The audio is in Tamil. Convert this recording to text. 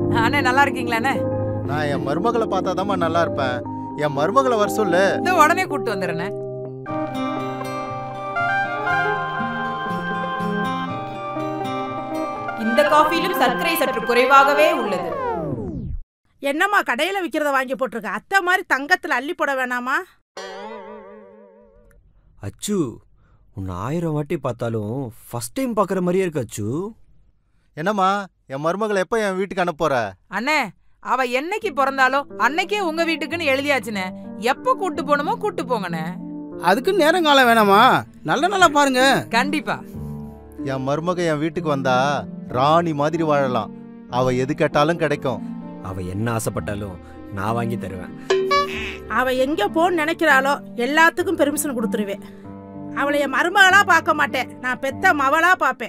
அண்ணே நல்லா இருக்கீங்களாண்ணே நான் என் மருமகளை பார்த்தாதாம்மா நல்லா இருப்பேன் என் மருமகளை வர சொல்லு இந்த உடனே கூட்டு வந்துடுறேண்ணே இந்த காஃபியிலும் சர்க்கரை சற்று குறைவாகவே உள்ளது என்னம்மா கடையில விக்கிறத வாங்கி போட்டிருக்க அத்தை மாதிரி தங்கத்துல அள்ளி போட வேணாமா அச்சு உன்னை ஆயிரம் வாட்டி பார்த்தாலும் ஃபர்ஸ்ட் டைம் பார்க்குற மாதிரியே இருக்கு அச்சு என்னம்மா என் மருமகளை எப்போ என் வீட்டுக்கு அனுப்ப போற அண்ணே அவ என்னைக்கு பிறந்தாலோ அன்னைக்கே உங்க வீட்டுக்குன்னு எழுதியாச்சுண்ணே எப்ப கூட்டு போகணுமோ கூட்டு போங்கண்ணே அதுக்கு நேரங்காலம் வேணாமா நல்ல நல்லா பாருங்க கண்டிப்பா என் மருமக என் வீட்டுக்கு வந்தா ராணி மாதிரி வாழலாம் அவ எது கேட்டாலும் கிடைக்கும் அவ என்ன ஆசைப்பட்டாலும் நான் வாங்கி தருவேன் அவ எங்க போன்னு நினைக்கிறாளோ எல்லாத்துக்கும் பெர்மிஷன் கொடுத்துருவேன் அவளை என் மருமகளா பார்க்க மாட்டேன் நான் பெத்த மவளா பார்ப்பேன்